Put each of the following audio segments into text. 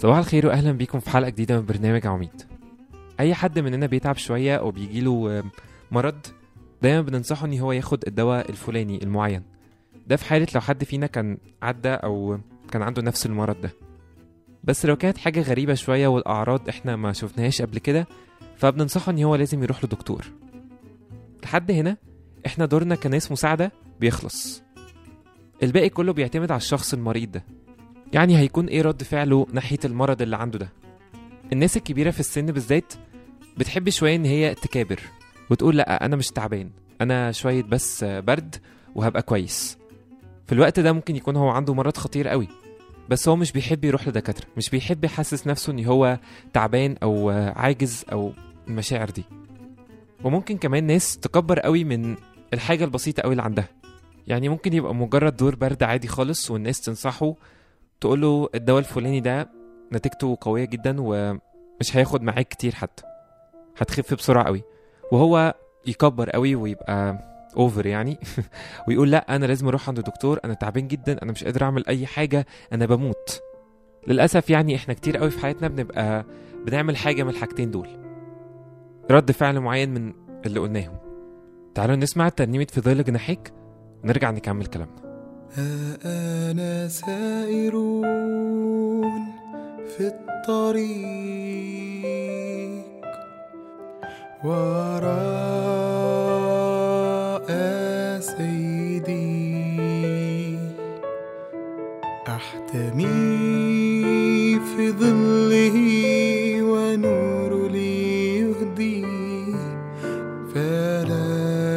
صباح الخير واهلا بيكم في حلقه جديده من برنامج عميد اي حد مننا بيتعب شويه او بيجيله آه، مرض دايما بننصحه ان هو ياخد الدواء الفلاني المعين ده في حاله لو حد فينا كان عدى او كان عنده نفس المرض ده بس لو كانت حاجه غريبه شويه والاعراض احنا ما شفناهاش قبل كده فبننصحه ان هو لازم يروح لدكتور لحد هنا احنا دورنا كناس مساعده بيخلص الباقي كله بيعتمد على الشخص المريض ده يعني هيكون ايه رد فعله ناحيه المرض اللي عنده ده الناس الكبيره في السن بالذات بتحب شويه ان هي تكابر وتقول لا انا مش تعبان انا شويه بس برد وهبقى كويس في الوقت ده ممكن يكون هو عنده مرض خطير قوي بس هو مش بيحب يروح لدكاتره مش بيحب يحسس نفسه ان هو تعبان او عاجز او المشاعر دي وممكن كمان ناس تكبر قوي من الحاجه البسيطه قوي اللي عندها يعني ممكن يبقى مجرد دور برد عادي خالص والناس تنصحه تقول له الدواء الفلاني ده نتيجته قوية جدا ومش هياخد معاك كتير حتى هتخف بسرعة قوي وهو يكبر قوي ويبقى اوفر يعني ويقول لا انا لازم اروح عند الدكتور انا تعبان جدا انا مش قادر اعمل اي حاجة انا بموت للاسف يعني احنا كتير قوي في حياتنا بنبقى بنعمل حاجة من الحاجتين دول رد فعل معين من اللي قلناهم تعالوا نسمع ترنيمة في ظل جناحيك ونرجع نكمل كلامنا ها أنا سائر في الطريق وراء سيدي أحتمي في ظله ونور لي يهدي فلا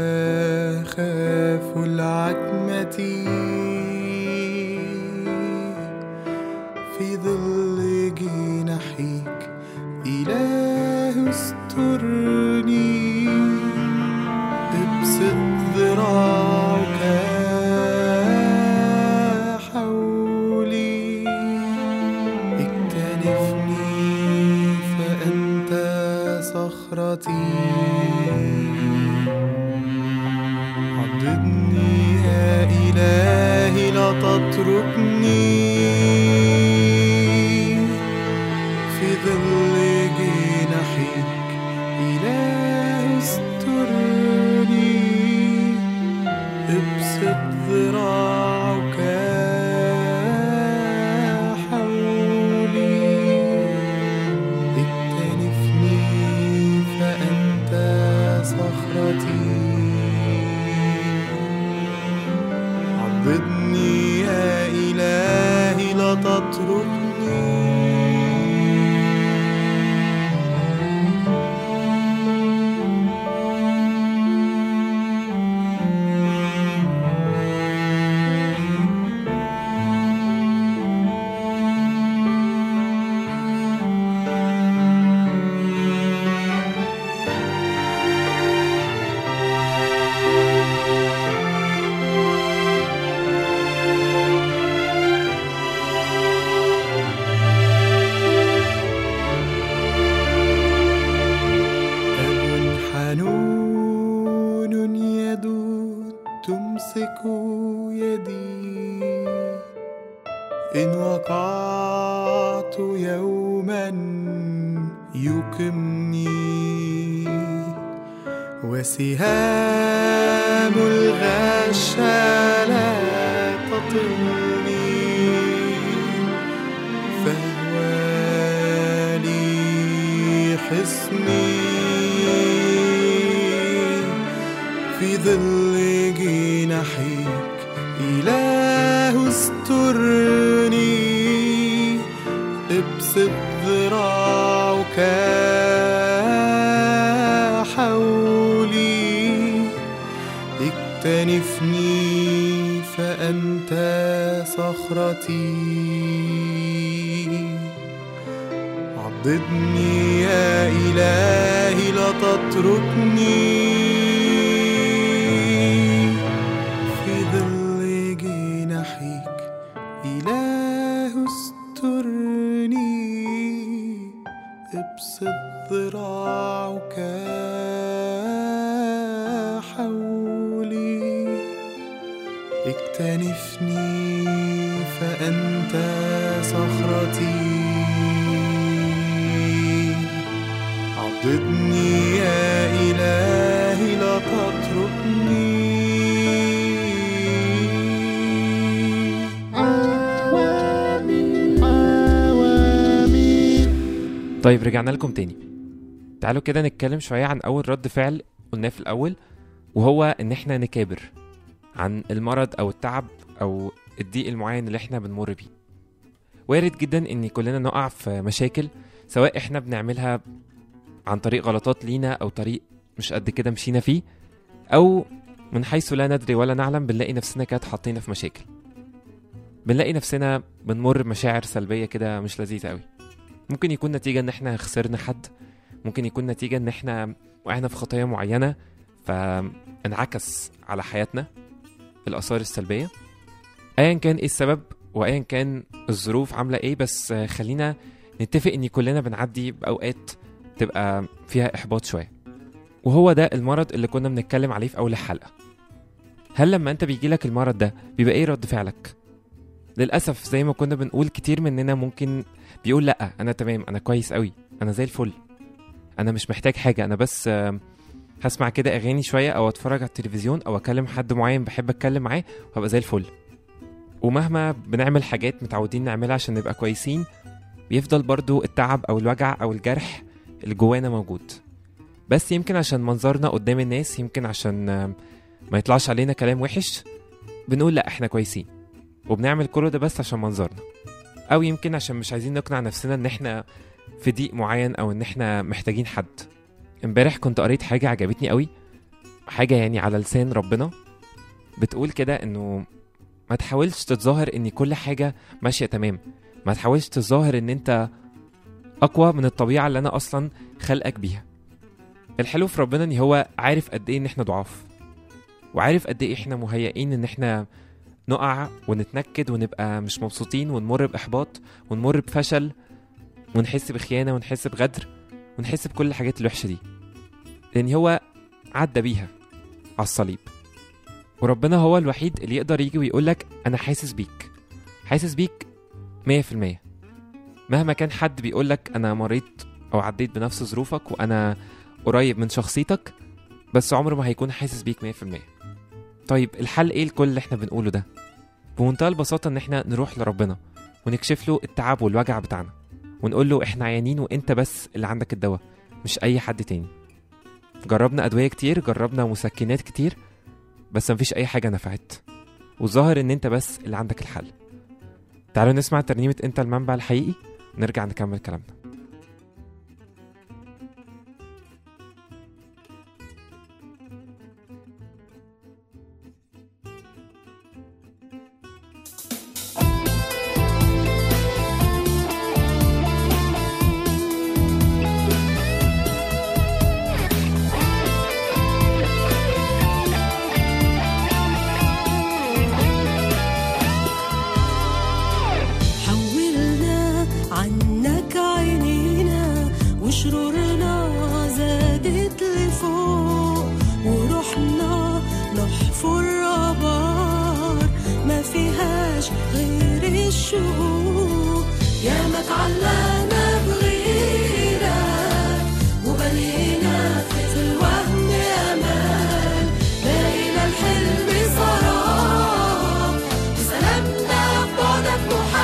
خاف العتمة في ظل جناحيك إله استرني ابسط ذراعك حولي اكتنفني فأنت صخرتي عضدني يا إلهي لا تتركني في ظل جناحيك إله استرني ابسط ذراعك حولي اكتنفني فأنت صخرتي عضدني يا إلهي لا تتركني أب حنون يدود تمسك يدي إن وقعت يوما يقمني وسهام الغش لا تطلني فهو لي حصني في ظل جناحيك إله استرني ابسط ذراعك حولي اكتنفني فأنت صخرتي عضدني يا إلهي لا تتركني في ظل جناحيك إله استرني ابسط ذراعك حولي اكتنفني فأنت صخرتي رددني يا إلهي لا تتركني طيب رجعنا لكم تاني تعالوا كده نتكلم شوية عن أول رد فعل قلناه في الأول وهو إن إحنا نكابر عن المرض أو التعب أو الضيق المعين اللي إحنا بنمر بيه وارد جدا إن كلنا نقع في مشاكل سواء إحنا بنعملها عن طريق غلطات لينا أو طريق مش قد كده مشينا فيه أو من حيث لا ندري ولا نعلم بنلاقي نفسنا كده اتحطينا في مشاكل بنلاقي نفسنا بنمر بمشاعر سلبية كده مش لذيذة قوي ممكن يكون نتيجة ان احنا خسرنا حد ممكن يكون نتيجة ان احنا وقعنا في خطايا معينة فانعكس على حياتنا الآثار السلبية ايا كان ايه السبب وايا كان الظروف عاملة ايه بس آه، خلينا نتفق ان كلنا بنعدي بأوقات تبقى فيها احباط شوية وهو ده المرض اللي كنا بنتكلم عليه في اول الحلقة هل لما انت بيجيلك المرض ده بيبقى ايه رد فعلك للأسف زي ما كنا بنقول كتير مننا ممكن بيقول لا انا تمام انا كويس قوي انا زي الفل انا مش محتاج حاجه انا بس آم، هسمع كده اغاني شويه او اتفرج على التلفزيون او اكلم حد معين بحب اتكلم معاه وهبقى زي الفل ومهما بنعمل حاجات متعودين نعملها عشان نبقى كويسين بيفضل برضو التعب او الوجع او الجرح اللي جوانا موجود بس يمكن عشان منظرنا قدام الناس يمكن عشان آم، ما يطلعش علينا كلام وحش بنقول لا احنا كويسين وبنعمل كل ده بس عشان منظرنا او يمكن عشان مش عايزين نقنع نفسنا ان احنا في ضيق معين او ان احنا محتاجين حد امبارح كنت قريت حاجه عجبتني قوي حاجه يعني على لسان ربنا بتقول كده انه ما تحاولش تتظاهر ان كل حاجه ماشيه تمام ما تحاولش تتظاهر ان انت اقوى من الطبيعه اللي انا اصلا خلقك بيها الحلو في ربنا ان هو عارف قد ايه ان احنا ضعاف وعارف قد ايه احنا مهيئين ان احنا نقع ونتنكد ونبقى مش مبسوطين ونمر بإحباط ونمر بفشل ونحس بخيانة ونحس بغدر ونحس بكل الحاجات الوحشة دي لأن هو عدى بيها على الصليب وربنا هو الوحيد اللي يقدر يجي ويقولك أنا حاسس بيك حاسس بيك مية في المية مهما كان حد بيقولك أنا مريت أو عديت بنفس ظروفك وأنا قريب من شخصيتك بس عمره ما هيكون حاسس بيك مية في المية طيب الحل ايه لكل اللي احنا بنقوله ده بمنتهى البساطة ان احنا نروح لربنا ونكشف له التعب والوجع بتاعنا ونقول له احنا عيانين وانت بس اللي عندك الدواء مش اي حد تاني جربنا ادوية كتير جربنا مسكنات كتير بس مفيش اي حاجة نفعت والظاهر ان انت بس اللي عندك الحل تعالوا نسمع ترنيمة انت المنبع الحقيقي ونرجع نكمل كلامنا حولنا عنك عينينا وشرورنا زادت لفوق ورحنا نحفر آبار ما فيهاش غير الشوق يا ما تعلقنا بغيرك وبنينا في الوهم أمان بقينا الحلم سراب وسلامنا في بعدك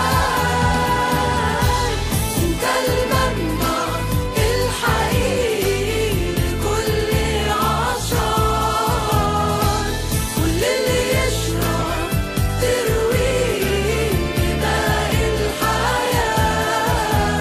محال انت المنبع الحقيقي لكل عطشان كل اللي يشرب ترويه بماء الحياة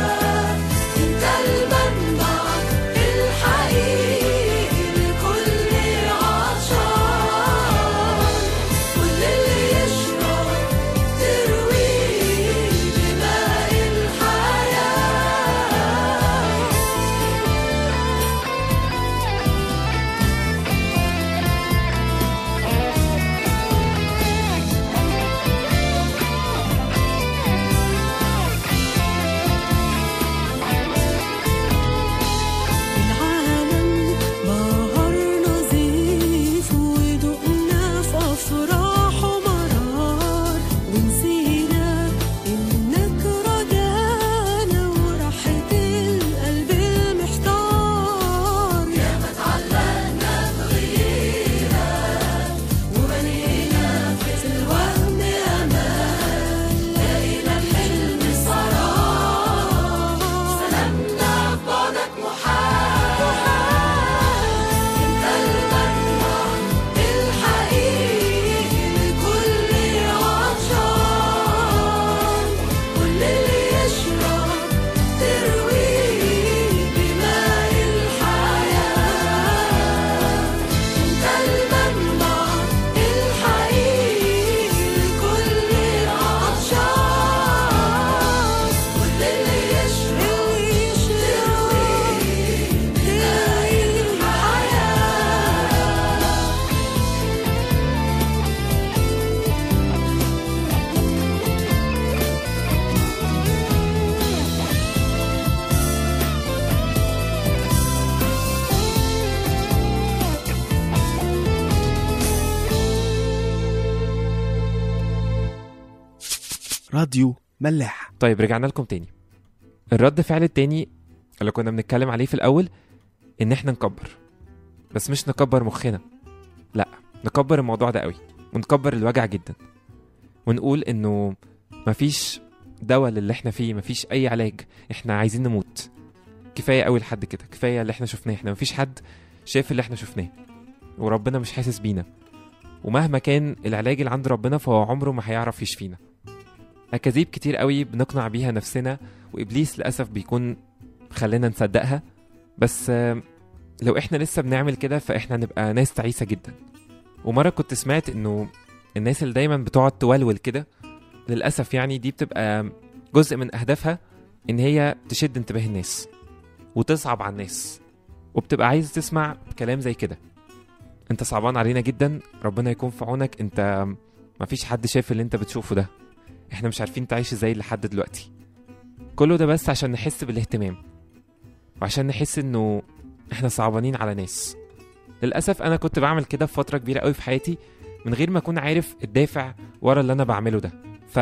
راديو ملاح طيب رجعنا لكم تاني الرد فعل التاني اللي كنا بنتكلم عليه في الأول إن إحنا نكبر بس مش نكبر مخنا لأ نكبر الموضوع ده قوي ونكبر الوجع جدا ونقول إنه مفيش دواء للي إحنا فيه مفيش أي علاج إحنا عايزين نموت كفاية قوي لحد كده كفاية اللي إحنا شفناه إحنا مفيش حد شاف اللي إحنا شفناه وربنا مش حاسس بينا ومهما كان العلاج اللي عند ربنا فهو عمره ما هيعرف يشفينا أكاذيب كتير قوي بنقنع بيها نفسنا وإبليس للأسف بيكون خلينا نصدقها بس آه، لو إحنا لسه بنعمل كده فإحنا هنبقى ناس تعيسة جدا ومرة كنت سمعت إنه الناس اللي دايما بتقعد تولول كده للأسف يعني دي بتبقى جزء من أهدافها إن هي تشد انتباه الناس وتصعب على الناس وبتبقى عايز تسمع كلام زي كده انت صعبان علينا جدا ربنا يكون في عونك انت مفيش حد شايف اللي انت بتشوفه ده احنا مش عارفين تعيش ازاي لحد دلوقتي كله ده بس عشان نحس بالاهتمام وعشان نحس انه احنا صعبانين على ناس للاسف انا كنت بعمل كده في فتره كبيره قوي في حياتي من غير ما اكون عارف الدافع ورا اللي انا بعمله ده ف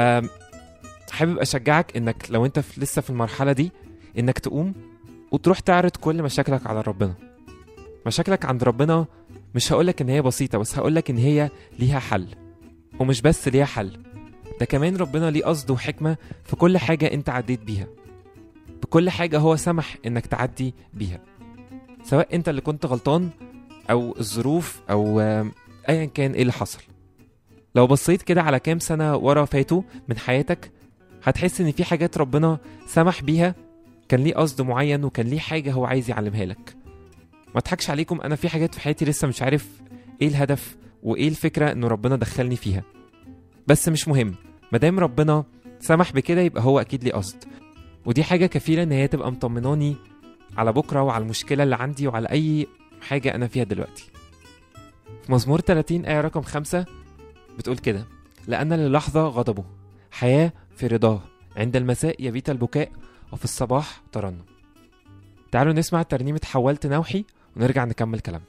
حابب اشجعك انك لو انت في لسه في المرحله دي انك تقوم وتروح تعرض كل مشاكلك على ربنا مشاكلك عند ربنا مش هقولك ان هي بسيطه بس هقولك ان هي ليها حل ومش بس ليها حل ده كمان ربنا ليه قصد وحكمة في كل حاجة انت عديت بيها بكل حاجة هو سمح انك تعدي بيها سواء انت اللي كنت غلطان او الظروف او آم، ايا كان ايه اللي حصل لو بصيت كده على كام سنة ورا فاتوا من حياتك هتحس ان في حاجات ربنا سمح بيها كان ليه قصد معين وكان ليه حاجة هو عايز يعلمها لك ما اضحكش عليكم انا في حاجات في حياتي لسه مش عارف ايه الهدف وايه الفكرة انه ربنا دخلني فيها بس مش مهم مادام ربنا سمح بكده يبقى هو اكيد ليه قصد ودي حاجه كفيله ان هي تبقى مطمناني على بكره وعلى المشكله اللي عندي وعلى اي حاجه انا فيها دلوقتي في مزمور 30 ايه رقم خمسة بتقول كده لان للحظه غضبه حياه في رضاه عند المساء يبيت البكاء وفي الصباح ترنم تعالوا نسمع ترنيمه حولت نوحي ونرجع نكمل كلامنا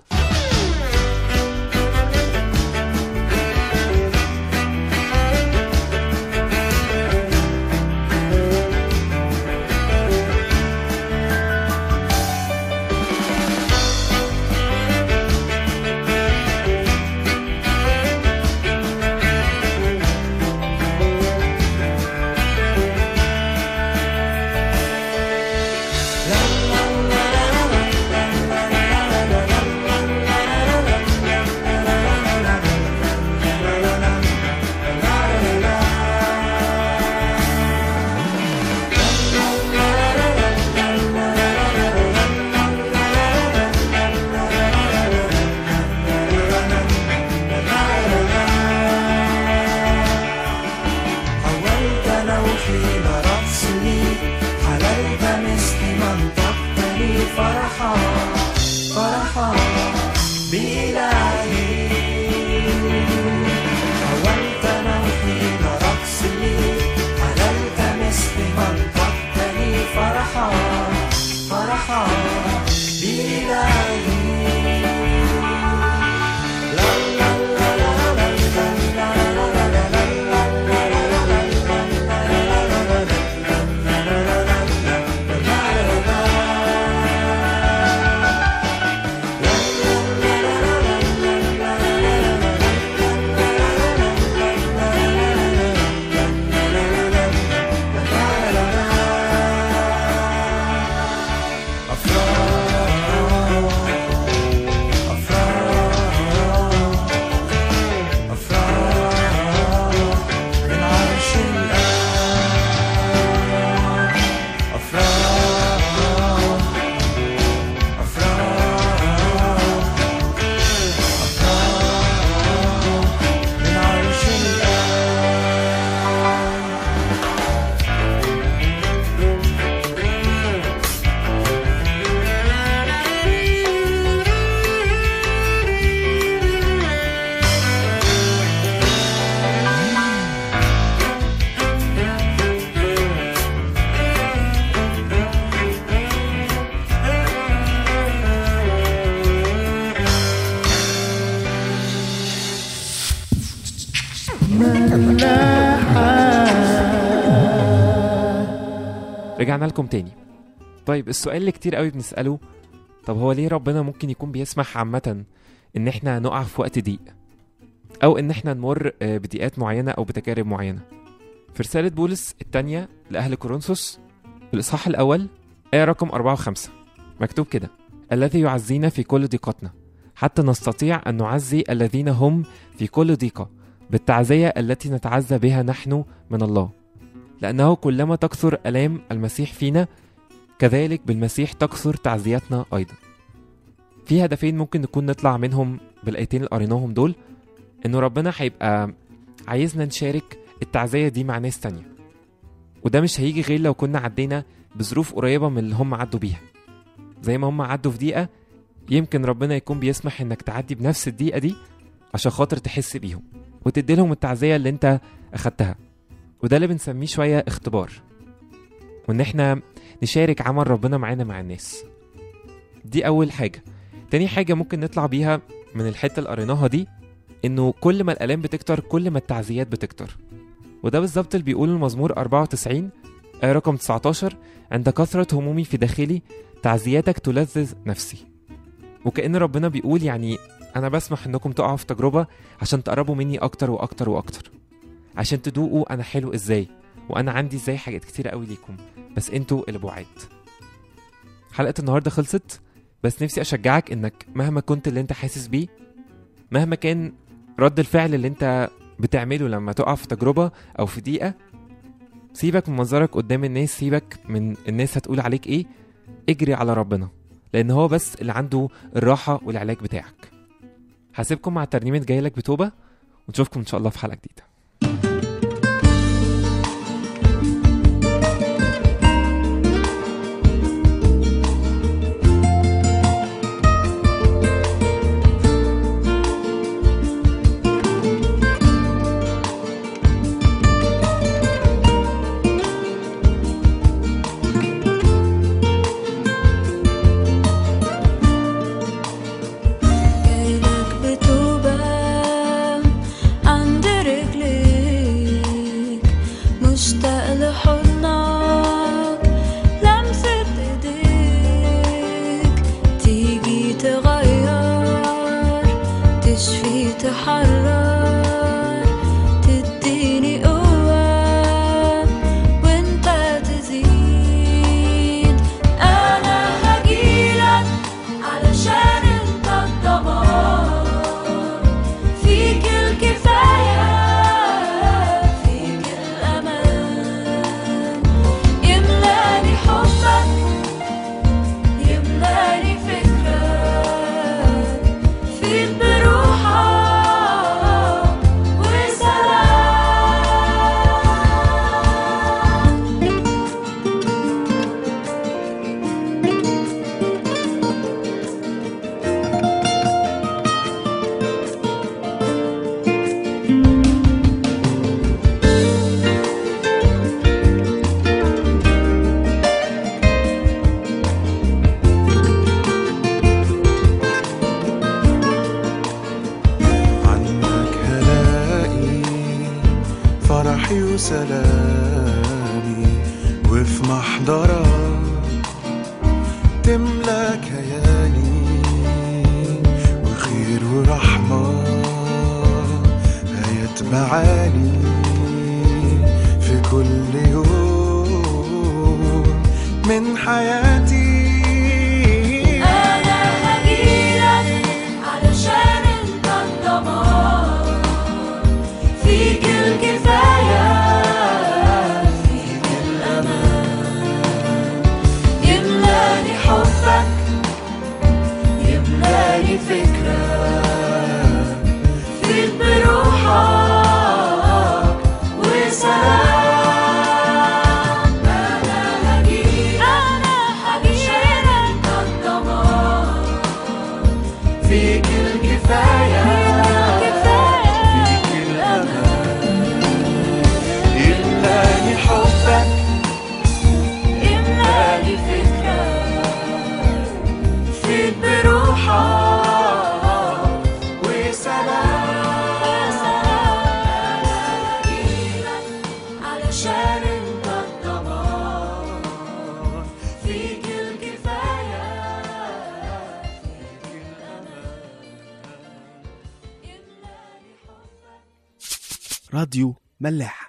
حولت نوحي لرقصي حللت مثل من تقتني فرحا فرحا بإلهي حولت نوحي لرقصي حللت مثل من تقتني فرحا فرحا بإلهي لا لا لا لا لا لا لا لا من عرش الآب أفراح أفراح أفراح من عرش الآب رجعنا لكم تاني طيب السؤال اللي كتير قوي بنسأله طب هو ليه ربنا ممكن يكون بيسمح عامة ان احنا نقع في وقت ضيق او ان احنا نمر آه، بضيقات معينة او بتجارب معينة في رسالة بولس التانية لأهل كورنثوس الإصحاح الأول آية رقم أربعة وخمسة مكتوب كده الذي يعزينا في كل ضيقتنا حتى نستطيع أن نعزي الذين هم في كل ضيقة بالتعزية التي نتعزى بها نحن من الله لأنه كلما تكثر ألام المسيح فينا كذلك بالمسيح تكثر تعزيتنا أيضا في هدفين ممكن نكون نطلع منهم بالآيتين اللي قريناهم دول إنه ربنا هيبقى عايزنا نشارك التعزية دي مع ناس تانية وده مش هيجي غير لو كنا عدينا بظروف قريبة من اللي هم عدوا بيها زي ما هم عدوا في دقيقة يمكن ربنا يكون بيسمح انك تعدي بنفس الدقيقة دي عشان خاطر تحس بيهم وتدي لهم التعزية اللي انت اخدتها وده اللي بنسميه شوية اختبار وان احنا نشارك عمل ربنا معانا مع الناس دي اول حاجة تاني حاجة ممكن نطلع بيها من الحتة اللي قريناها دي انه كل ما الالام بتكتر كل ما التعزيات بتكتر وده بالظبط اللي بيقول المزمور 94 آية رقم 19 عند كثرة همومي في داخلي تعزياتك تلذذ نفسي وكأن ربنا بيقول يعني أنا بسمح إنكم تقعوا في تجربة عشان تقربوا مني أكتر وأكتر وأكتر عشان تدوقوا أنا حلو إزاي وأنا عندي إزاي حاجات كتيرة قوي ليكم بس أنتوا اللي بعاد حلقة النهاردة خلصت بس نفسي أشجعك إنك مهما كنت اللي أنت حاسس بيه مهما كان رد الفعل اللي أنت بتعمله لما تقع في تجربة أو في دقيقة سيبك من منظرك قدام الناس سيبك من الناس هتقول عليك ايه اجري على ربنا لان هو بس اللي عنده الراحة والعلاج بتاعك هسيبكم مع ترنيمة جايلك بتوبة ونشوفكم ان شاء الله في حلقة جديدة جايلك بتوبة عند رجليك مشتاق لحضنك لمسة ايديك تيجي تغير تشفي تحرر تديني قوة وانت تزيد انا هجيلك علشان انت الضمان فيك الكفاية فيك الأمان يملاني حبك يملاني فكرك فيك بروحك وسلام عنك هلاقي فرحي وسلامي وفي محضرك تملى كياني وخير ورحمة هيتبعاني في كل يوم من حياتي أنا هجيلك علشان أنت الضمان فيك الكفاية فيك الأمان يملاني حبك يملاني فكرك فيك بروحك وسلام أنا هجيلك أنا هجيلك راديو ملاح